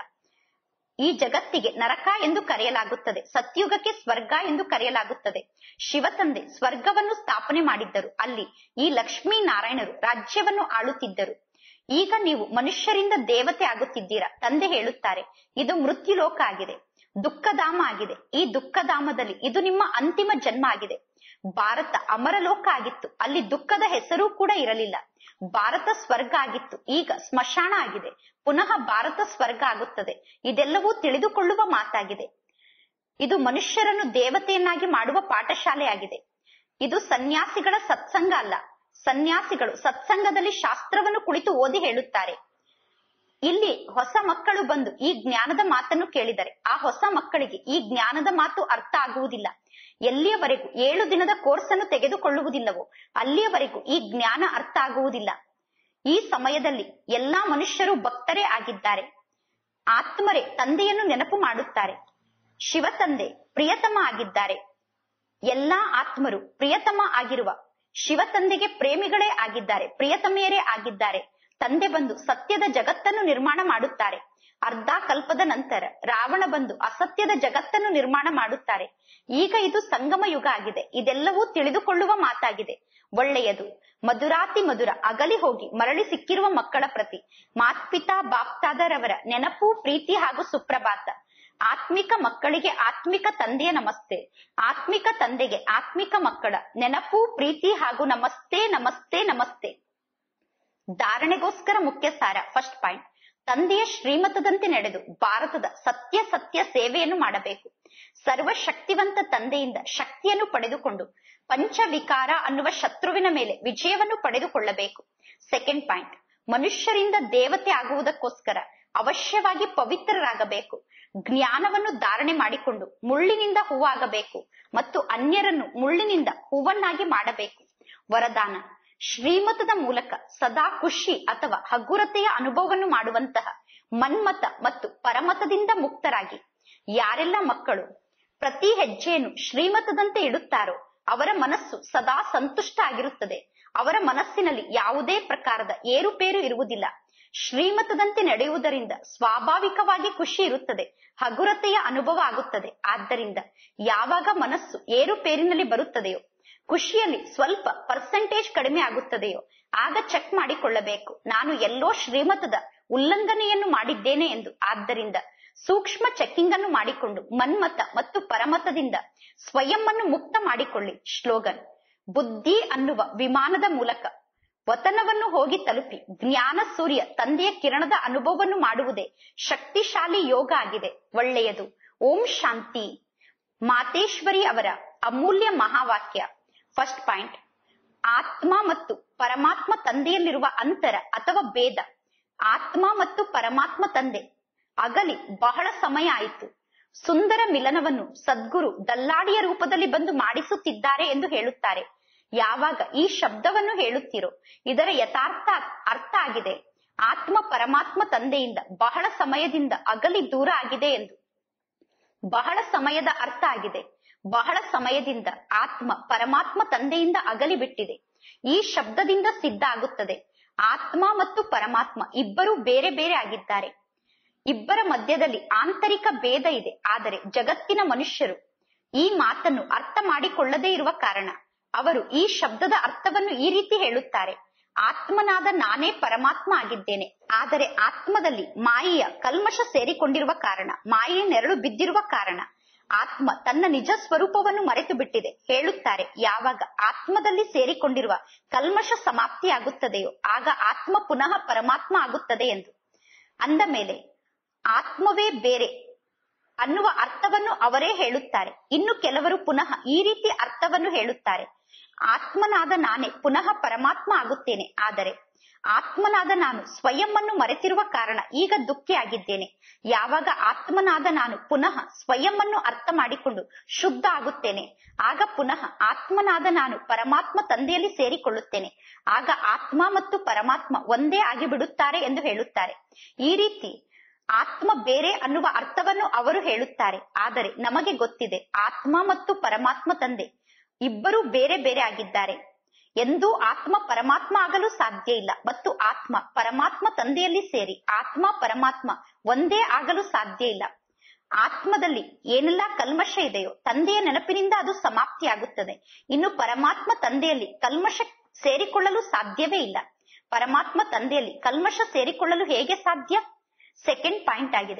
ಈ ಜಗತ್ತಿಗೆ ನರಕ ಎಂದು ಕರೆಯಲಾಗುತ್ತದೆ ಸತ್ಯುಗಕ್ಕೆ ಸ್ವರ್ಗ ಎಂದು ಕರೆಯಲಾಗುತ್ತದೆ ಶಿವತಂದೆ ಸ್ವರ್ಗವನ್ನು ಸ್ಥಾಪನೆ ಮಾಡಿದ್ದರು ಅಲ್ಲಿ ಈ ಲಕ್ಷ್ಮೀ ನಾರಾಯಣರು ರಾಜ್ಯವನ್ನು ಆಳುತ್ತಿದ್ದರು ಈಗ ನೀವು ಮನುಷ್ಯರಿಂದ ದೇವತೆ ಆಗುತ್ತಿದ್ದೀರಾ ತಂದೆ ಹೇಳುತ್ತಾರೆ ಇದು ಮೃತ್ಯುಲೋಕ ಆಗಿದೆ ದುಃಖಧಾಮ ಆಗಿದೆ ಈ ದುಃಖಧಾಮದಲ್ಲಿ ಇದು ನಿಮ್ಮ ಅಂತಿಮ ಜನ್ಮ ಆಗಿದೆ ಭಾರತ ಅಮರಲೋಕ ಆಗಿತ್ತು ಅಲ್ಲಿ ದುಃಖದ ಹೆಸರು ಕೂಡ ಇರಲಿಲ್ಲ ಭಾರತ ಸ್ವರ್ಗ ಆಗಿತ್ತು ಈಗ ಸ್ಮಶಾನ ಆಗಿದೆ ಪುನಃ ಭಾರತ ಸ್ವರ್ಗ ಆಗುತ್ತದೆ ಇದೆಲ್ಲವೂ ತಿಳಿದುಕೊಳ್ಳುವ ಮಾತಾಗಿದೆ ಇದು ಮನುಷ್ಯರನ್ನು ದೇವತೆಯನ್ನಾಗಿ ಮಾಡುವ ಪಾಠಶಾಲೆಯಾಗಿದೆ ಇದು ಸನ್ಯಾಸಿಗಳ ಸತ್ಸಂಗ ಅಲ್ಲ ಸನ್ಯಾಸಿಗಳು ಸತ್ಸಂಗದಲ್ಲಿ ಶಾಸ್ತ್ರವನ್ನು ಕುಳಿತು ಓದಿ ಹೇಳುತ್ತಾರೆ ಇಲ್ಲಿ ಹೊಸ ಮಕ್ಕಳು ಬಂದು ಈ ಜ್ಞಾನದ ಮಾತನ್ನು ಕೇಳಿದರೆ ಆ ಹೊಸ ಮಕ್ಕಳಿಗೆ ಈ ಜ್ಞಾನದ ಮಾತು ಅರ್ಥ ಆಗುವುದಿಲ್ಲ ಎಲ್ಲಿಯವರೆಗೂ ಏಳು ದಿನದ ಕೋರ್ಸ್ ಅನ್ನು ತೆಗೆದುಕೊಳ್ಳುವುದಿಲ್ಲವೋ ಅಲ್ಲಿಯವರೆಗೂ ಈ ಜ್ಞಾನ ಅರ್ಥ ಆಗುವುದಿಲ್ಲ ಈ ಸಮಯದಲ್ಲಿ ಎಲ್ಲಾ ಮನುಷ್ಯರು ಭಕ್ತರೇ ಆಗಿದ್ದಾರೆ ಆತ್ಮರೇ ತಂದೆಯನ್ನು ನೆನಪು ಮಾಡುತ್ತಾರೆ ಶಿವ ತಂದೆ ಪ್ರಿಯತಮ ಆಗಿದ್ದಾರೆ ಎಲ್ಲಾ ಆತ್ಮರು ಪ್ರಿಯತಮ ಆಗಿರುವ ಶಿವ ತಂದೆಗೆ ಪ್ರೇಮಿಗಳೇ ಆಗಿದ್ದಾರೆ ಪ್ರಿಯತಮೆಯರೇ ಆಗಿದ್ದಾರೆ ತಂದೆ ಬಂದು ಸತ್ಯದ ಜಗತ್ತನ್ನು ನಿರ್ಮಾಣ ಮಾಡುತ್ತಾರೆ ಅರ್ಧ ಕಲ್ಪದ ನಂತರ ರಾವಣ ಬಂದು ಅಸತ್ಯದ ಜಗತ್ತನ್ನು ನಿರ್ಮಾಣ ಮಾಡುತ್ತಾರೆ ಈಗ ಇದು ಸಂಗಮ ಯುಗ ಆಗಿದೆ ಇದೆಲ್ಲವೂ ತಿಳಿದುಕೊಳ್ಳುವ ಮಾತಾಗಿದೆ ಒಳ್ಳೆಯದು ಮಧುರಾತಿ ಮಧುರ ಅಗಲಿ ಹೋಗಿ ಮರಳಿ ಸಿಕ್ಕಿರುವ ಮಕ್ಕಳ ಪ್ರತಿ ಮಾತ್ಪಿತಾ ಬಾಪ್ತಾದರವರ ನೆನಪು ಪ್ರೀತಿ ಹಾಗೂ ಸುಪ್ರಭಾತ ಆತ್ಮಿಕ ಮಕ್ಕಳಿಗೆ ಆತ್ಮಿಕ ತಂದೆಯ ನಮಸ್ತೆ ಆತ್ಮಿಕ ತಂದೆಗೆ ಆತ್ಮಿಕ ಮಕ್ಕಳ ನೆನಪು ಪ್ರೀತಿ ಹಾಗೂ ನಮಸ್ತೆ ನಮಸ್ತೆ ನಮಸ್ತೆ ಧಾರಣೆಗೋಸ್ಕರ ಮುಖ್ಯ ಸಾರ ಫಸ್ಟ್ ಪಾಯಿಂಟ್ ತಂದೆಯ ಶ್ರೀಮತದಂತೆ ನಡೆದು ಭಾರತದ ಸತ್ಯ ಸತ್ಯ ಸೇವೆಯನ್ನು ಮಾಡಬೇಕು ಸರ್ವಶಕ್ತಿವಂತ ತಂದೆಯಿಂದ ಶಕ್ತಿಯನ್ನು ಪಡೆದುಕೊಂಡು ಪಂಚವಿಕಾರ ಅನ್ನುವ ಶತ್ರುವಿನ ಮೇಲೆ ವಿಜಯವನ್ನು ಪಡೆದುಕೊಳ್ಳಬೇಕು ಸೆಕೆಂಡ್ ಪಾಯಿಂಟ್ ಮನುಷ್ಯರಿಂದ ದೇವತೆ ಆಗುವುದಕ್ಕೋಸ್ಕರ ಅವಶ್ಯವಾಗಿ ಪವಿತ್ರರಾಗಬೇಕು ಜ್ಞಾನವನ್ನು ಧಾರಣೆ ಮಾಡಿಕೊಂಡು ಮುಳ್ಳಿನಿಂದ ಹೂವಾಗಬೇಕು ಮತ್ತು ಅನ್ಯರನ್ನು ಮುಳ್ಳಿನಿಂದ ಹೂವನ್ನಾಗಿ ಮಾಡಬೇಕು ವರದಾನ ಶ್ರೀಮತದ ಮೂಲಕ ಸದಾ ಖುಷಿ ಅಥವಾ ಹಗುರತೆಯ ಅನುಭವವನ್ನು ಮಾಡುವಂತಹ ಮನ್ಮತ ಮತ್ತು ಪರಮತದಿಂದ ಮುಕ್ತರಾಗಿ ಯಾರೆಲ್ಲ ಮಕ್ಕಳು ಪ್ರತಿ ಹೆಜ್ಜೆಯನ್ನು ಶ್ರೀಮತದಂತೆ ಇಡುತ್ತಾರೋ ಅವರ ಮನಸ್ಸು ಸದಾ ಸಂತುಷ್ಟ ಆಗಿರುತ್ತದೆ ಅವರ ಮನಸ್ಸಿನಲ್ಲಿ ಯಾವುದೇ ಪ್ರಕಾರದ ಏರುಪೇರು ಇರುವುದಿಲ್ಲ ಶ್ರೀಮತದಂತೆ ನಡೆಯುವುದರಿಂದ ಸ್ವಾಭಾವಿಕವಾಗಿ ಖುಷಿ ಇರುತ್ತದೆ ಹಗುರತೆಯ ಅನುಭವ ಆಗುತ್ತದೆ ಆದ್ದರಿಂದ ಯಾವಾಗ ಮನಸ್ಸು ಏರುಪೇರಿನಲ್ಲಿ ಬರುತ್ತದೆಯೋ ಖುಷಿಯಲ್ಲಿ ಸ್ವಲ್ಪ ಪರ್ಸೆಂಟೇಜ್ ಕಡಿಮೆ ಆಗುತ್ತದೆಯೋ ಆಗ ಚೆಕ್ ಮಾಡಿಕೊಳ್ಳಬೇಕು ನಾನು ಎಲ್ಲೋ ಶ್ರೀಮತದ ಉಲ್ಲಂಘನೆಯನ್ನು ಮಾಡಿದ್ದೇನೆ ಎಂದು ಆದ್ದರಿಂದ ಸೂಕ್ಷ್ಮ ಚೆಕ್ಕಿಂಗ್ ಅನ್ನು ಮಾಡಿಕೊಂಡು ಮನ್ಮತ ಮತ್ತು ಪರಮತದಿಂದ ಸ್ವಯಂ ಅನ್ನು ಮುಕ್ತ ಮಾಡಿಕೊಳ್ಳಿ ಶ್ಲೋಗನ್ ಬುದ್ಧಿ ಅನ್ನುವ ವಿಮಾನದ ಮೂಲಕ ವತನವನ್ನು ಹೋಗಿ ತಲುಪಿ ಜ್ಞಾನ ಸೂರ್ಯ ತಂದೆಯ ಕಿರಣದ ಅನುಭವವನ್ನು ಮಾಡುವುದೇ ಶಕ್ತಿಶಾಲಿ ಯೋಗ ಆಗಿದೆ ಒಳ್ಳೆಯದು ಓಂ ಶಾಂತಿ ಮಾತೇಶ್ವರಿ ಅವರ ಅಮೂಲ್ಯ ಮಹಾವಾಕ್ಯ ಫಸ್ಟ್ ಪಾಯಿಂಟ್ ಆತ್ಮ ಮತ್ತು ಪರಮಾತ್ಮ ತಂದೆಯಲ್ಲಿರುವ ಅಂತರ ಅಥವಾ ಭೇದ ಆತ್ಮ ಮತ್ತು ಪರಮಾತ್ಮ ತಂದೆ ಅಗಲಿ ಬಹಳ ಸಮಯ ಆಯಿತು ಸುಂದರ ಮಿಲನವನ್ನು ಸದ್ಗುರು ದಲ್ಲಾಡಿಯ ರೂಪದಲ್ಲಿ ಬಂದು ಮಾಡಿಸುತ್ತಿದ್ದಾರೆ ಎಂದು ಹೇಳುತ್ತಾರೆ ಯಾವಾಗ ಈ ಶಬ್ದವನ್ನು ಹೇಳುತ್ತೀರೋ ಇದರ ಯಥಾರ್ಥ ಅರ್ಥ ಆಗಿದೆ ಆತ್ಮ ಪರಮಾತ್ಮ ತಂದೆಯಿಂದ ಬಹಳ ಸಮಯದಿಂದ ಅಗಲಿ ದೂರ ಆಗಿದೆ ಎಂದು ಬಹಳ ಸಮಯದ ಅರ್ಥ ಆಗಿದೆ ಬಹಳ ಸಮಯದಿಂದ ಆತ್ಮ ಪರಮಾತ್ಮ ತಂದೆಯಿಂದ ಅಗಲಿ ಬಿಟ್ಟಿದೆ ಈ ಶಬ್ದದಿಂದ ಸಿದ್ಧ ಆಗುತ್ತದೆ ಆತ್ಮ ಮತ್ತು ಪರಮಾತ್ಮ ಇಬ್ಬರು ಬೇರೆ ಬೇರೆ ಆಗಿದ್ದಾರೆ ಇಬ್ಬರ ಮಧ್ಯದಲ್ಲಿ ಆಂತರಿಕ ಭೇದ ಇದೆ ಆದರೆ ಜಗತ್ತಿನ ಮನುಷ್ಯರು ಈ ಮಾತನ್ನು ಅರ್ಥ ಮಾಡಿಕೊಳ್ಳದೇ ಇರುವ ಕಾರಣ ಅವರು ಈ ಶಬ್ದದ ಅರ್ಥವನ್ನು ಈ ರೀತಿ ಹೇಳುತ್ತಾರೆ ಆತ್ಮನಾದ ನಾನೇ ಪರಮಾತ್ಮ ಆಗಿದ್ದೇನೆ ಆದರೆ ಆತ್ಮದಲ್ಲಿ ಮಾಯೆಯ ಕಲ್ಮಶ ಸೇರಿಕೊಂಡಿರುವ ಕಾರಣ ಮಾಯೆಯ ನೆರಳು ಬಿದ್ದಿರುವ ಕಾರಣ ಆತ್ಮ ತನ್ನ ನಿಜ ಸ್ವರೂಪವನ್ನು ಮರೆತು ಬಿಟ್ಟಿದೆ ಹೇಳುತ್ತಾರೆ ಯಾವಾಗ ಆತ್ಮದಲ್ಲಿ ಸೇರಿಕೊಂಡಿರುವ ಕಲ್ಮಶ ಸಮಾಪ್ತಿಯಾಗುತ್ತದೆಯೋ ಆಗ ಆತ್ಮ ಪುನಃ ಪರಮಾತ್ಮ ಆಗುತ್ತದೆ ಎಂದು ಅಂದ ಮೇಲೆ ಆತ್ಮವೇ ಬೇರೆ ಅನ್ನುವ ಅರ್ಥವನ್ನು ಅವರೇ ಹೇಳುತ್ತಾರೆ ಇನ್ನು ಕೆಲವರು ಪುನಃ ಈ ರೀತಿ ಅರ್ಥವನ್ನು ಹೇಳುತ್ತಾರೆ ಆತ್ಮನಾದ ನಾನೇ ಪುನಃ ಪರಮಾತ್ಮ ಆಗುತ್ತೇನೆ ಆದರೆ ಆತ್ಮನಾದ ನಾನು ಸ್ವಯಂ ಅನ್ನು ಮರೆತಿರುವ ಕಾರಣ ಈಗ ದುಃಖಿ ಆಗಿದ್ದೇನೆ ಯಾವಾಗ ಆತ್ಮನಾದ ನಾನು ಪುನಃ ಸ್ವಯಂ ಅನ್ನು ಅರ್ಥ ಮಾಡಿಕೊಂಡು ಶುದ್ಧ ಆಗುತ್ತೇನೆ ಆಗ ಪುನಃ ಆತ್ಮನಾದ ನಾನು ಪರಮಾತ್ಮ ತಂದೆಯಲ್ಲಿ ಸೇರಿಕೊಳ್ಳುತ್ತೇನೆ ಆಗ ಆತ್ಮ ಮತ್ತು ಪರಮಾತ್ಮ ಒಂದೇ ಆಗಿ ಬಿಡುತ್ತಾರೆ ಎಂದು ಹೇಳುತ್ತಾರೆ ಈ ರೀತಿ ಆತ್ಮ ಬೇರೆ ಅನ್ನುವ ಅರ್ಥವನ್ನು ಅವರು ಹೇಳುತ್ತಾರೆ ಆದರೆ ನಮಗೆ ಗೊತ್ತಿದೆ ಆತ್ಮ ಮತ್ತು ಪರಮಾತ್ಮ ತಂದೆ ಇಬ್ಬರು ಬೇರೆ ಬೇರೆ ಆಗಿದ್ದಾರೆ ಎಂದೂ ಆತ್ಮ ಪರಮಾತ್ಮ ಆಗಲು ಸಾಧ್ಯ ಇಲ್ಲ ಮತ್ತು ಆತ್ಮ ಪರಮಾತ್ಮ ತಂದೆಯಲ್ಲಿ ಸೇರಿ ಆತ್ಮ ಪರಮಾತ್ಮ ಒಂದೇ ಆಗಲು ಸಾಧ್ಯ ಇಲ್ಲ ಆತ್ಮದಲ್ಲಿ ಏನೆಲ್ಲ ಕಲ್ಮಶ ಇದೆಯೋ ತಂದೆಯ ನೆನಪಿನಿಂದ ಅದು ಸಮಾಪ್ತಿಯಾಗುತ್ತದೆ ಇನ್ನು ಪರಮಾತ್ಮ ತಂದೆಯಲ್ಲಿ ಕಲ್ಮಶ ಸೇರಿಕೊಳ್ಳಲು ಸಾಧ್ಯವೇ ಇಲ್ಲ ಪರಮಾತ್ಮ ತಂದೆಯಲ್ಲಿ ಕಲ್ಮಶ ಸೇರಿಕೊಳ್ಳಲು ಹೇಗೆ ಸಾಧ್ಯ ಸೆಕೆಂಡ್ ಪಾಯಿಂಟ್ ಆಗಿದೆ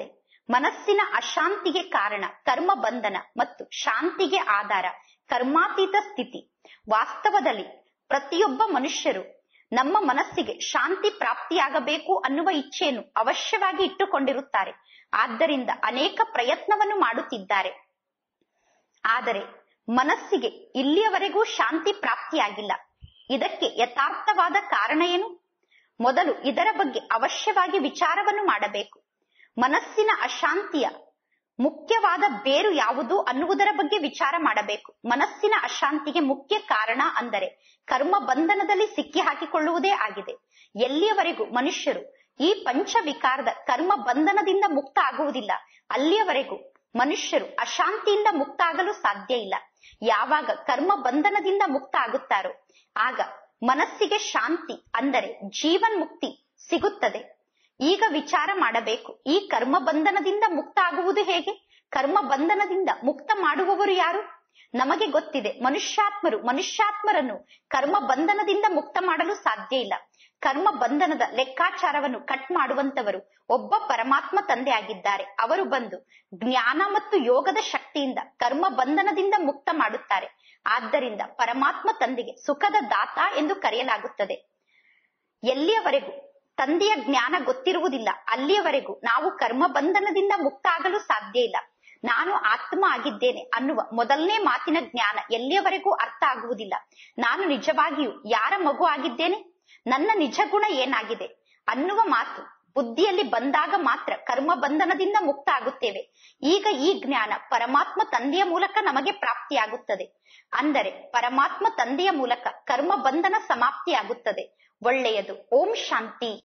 ಮನಸ್ಸಿನ ಅಶಾಂತಿಗೆ ಕಾರಣ ಕರ್ಮ ಬಂಧನ ಮತ್ತು ಶಾಂತಿಗೆ ಆಧಾರ ಕರ್ಮಾತೀತ ಸ್ಥಿತಿ ವಾಸ್ತವದಲ್ಲಿ ಪ್ರತಿಯೊಬ್ಬ ಮನುಷ್ಯರು ನಮ್ಮ ಮನಸ್ಸಿಗೆ ಶಾಂತಿ ಪ್ರಾಪ್ತಿಯಾಗಬೇಕು ಅನ್ನುವ ಇಚ್ಛೆಯನ್ನು ಅವಶ್ಯವಾಗಿ ಇಟ್ಟುಕೊಂಡಿರುತ್ತಾರೆ ಆದ್ದರಿಂದ ಅನೇಕ ಪ್ರಯತ್ನವನ್ನು ಮಾಡುತ್ತಿದ್ದಾರೆ ಆದರೆ ಮನಸ್ಸಿಗೆ ಇಲ್ಲಿಯವರೆಗೂ ಶಾಂತಿ ಪ್ರಾಪ್ತಿಯಾಗಿಲ್ಲ ಇದಕ್ಕೆ ಯಥಾರ್ಥವಾದ ಕಾರಣ ಏನು ಮೊದಲು ಇದರ ಬಗ್ಗೆ ಅವಶ್ಯವಾಗಿ ವಿಚಾರವನ್ನು ಮಾಡಬೇಕು ಮನಸ್ಸಿನ ಅಶಾಂತಿಯ ಮುಖ್ಯವಾದ ಬೇರು ಯಾವುದು ಅನ್ನುವುದರ ಬಗ್ಗೆ ವಿಚಾರ ಮಾಡಬೇಕು ಮನಸ್ಸಿನ ಅಶಾಂತಿಗೆ ಮುಖ್ಯ ಕಾರಣ ಅಂದರೆ ಕರ್ಮ ಬಂಧನದಲ್ಲಿ ಸಿಕ್ಕಿ ಹಾಕಿಕೊಳ್ಳುವುದೇ ಆಗಿದೆ ಎಲ್ಲಿಯವರೆಗೂ ಮನುಷ್ಯರು ಈ ಪಂಚವಿಕಾರದ ಕರ್ಮ ಬಂಧನದಿಂದ ಮುಕ್ತ ಆಗುವುದಿಲ್ಲ ಅಲ್ಲಿಯವರೆಗೂ ಮನುಷ್ಯರು ಅಶಾಂತಿಯಿಂದ ಮುಕ್ತ ಆಗಲು ಸಾಧ್ಯ ಇಲ್ಲ ಯಾವಾಗ ಕರ್ಮ ಬಂಧನದಿಂದ ಮುಕ್ತ ಆಗುತ್ತಾರೋ ಆಗ ಮನಸ್ಸಿಗೆ ಶಾಂತಿ ಅಂದರೆ ಜೀವನ್ ಮುಕ್ತಿ ಸಿಗುತ್ತದೆ ಈಗ ವಿಚಾರ ಮಾಡಬೇಕು ಈ ಕರ್ಮ ಬಂಧನದಿಂದ ಮುಕ್ತ ಆಗುವುದು ಹೇಗೆ ಕರ್ಮ ಬಂಧನದಿಂದ ಮುಕ್ತ ಮಾಡುವವರು ಯಾರು ನಮಗೆ ಗೊತ್ತಿದೆ ಮನುಷ್ಯಾತ್ಮರು ಮನುಷ್ಯಾತ್ಮರನ್ನು ಕರ್ಮ ಬಂಧನದಿಂದ ಮುಕ್ತ ಮಾಡಲು ಸಾಧ್ಯ ಇಲ್ಲ ಕರ್ಮ ಬಂಧನದ ಲೆಕ್ಕಾಚಾರವನ್ನು ಕಟ್ ಮಾಡುವಂತವರು ಒಬ್ಬ ಪರಮಾತ್ಮ ತಂದೆ ಆಗಿದ್ದಾರೆ ಅವರು ಬಂದು ಜ್ಞಾನ ಮತ್ತು ಯೋಗದ ಶಕ್ತಿಯಿಂದ ಕರ್ಮ ಬಂಧನದಿಂದ ಮುಕ್ತ ಮಾಡುತ್ತಾರೆ ಆದ್ದರಿಂದ ಪರಮಾತ್ಮ ತಂದೆಗೆ ಸುಖದ ದಾತ ಎಂದು ಕರೆಯಲಾಗುತ್ತದೆ ಎಲ್ಲಿಯವರೆಗೂ ತಂದೆಯ ಜ್ಞಾನ ಗೊತ್ತಿರುವುದಿಲ್ಲ ಅಲ್ಲಿಯವರೆಗೂ ನಾವು ಕರ್ಮ ಬಂಧನದಿಂದ ಮುಕ್ತ ಆಗಲು ಸಾಧ್ಯ ಇಲ್ಲ ನಾನು ಆತ್ಮ ಆಗಿದ್ದೇನೆ ಅನ್ನುವ ಮೊದಲನೇ ಮಾತಿನ ಜ್ಞಾನ ಎಲ್ಲಿಯವರೆಗೂ ಅರ್ಥ ಆಗುವುದಿಲ್ಲ ನಾನು ನಿಜವಾಗಿಯೂ ಯಾರ ಮಗು ಆಗಿದ್ದೇನೆ ನನ್ನ ನಿಜ ಗುಣ ಏನಾಗಿದೆ ಅನ್ನುವ ಮಾತು ಬುದ್ಧಿಯಲ್ಲಿ ಬಂದಾಗ ಮಾತ್ರ ಕರ್ಮ ಬಂಧನದಿಂದ ಮುಕ್ತ ಆಗುತ್ತೇವೆ ಈಗ ಈ ಜ್ಞಾನ ಪರಮಾತ್ಮ ತಂದೆಯ ಮೂಲಕ ನಮಗೆ ಪ್ರಾಪ್ತಿಯಾಗುತ್ತದೆ ಅಂದರೆ ಪರಮಾತ್ಮ ತಂದೆಯ ಮೂಲಕ ಕರ್ಮ ಬಂಧನ ಸಮಾಪ್ತಿಯಾಗುತ್ತದೆ ಒಳ್ಳೆಯದು ಓಂ ಶಾಂತಿ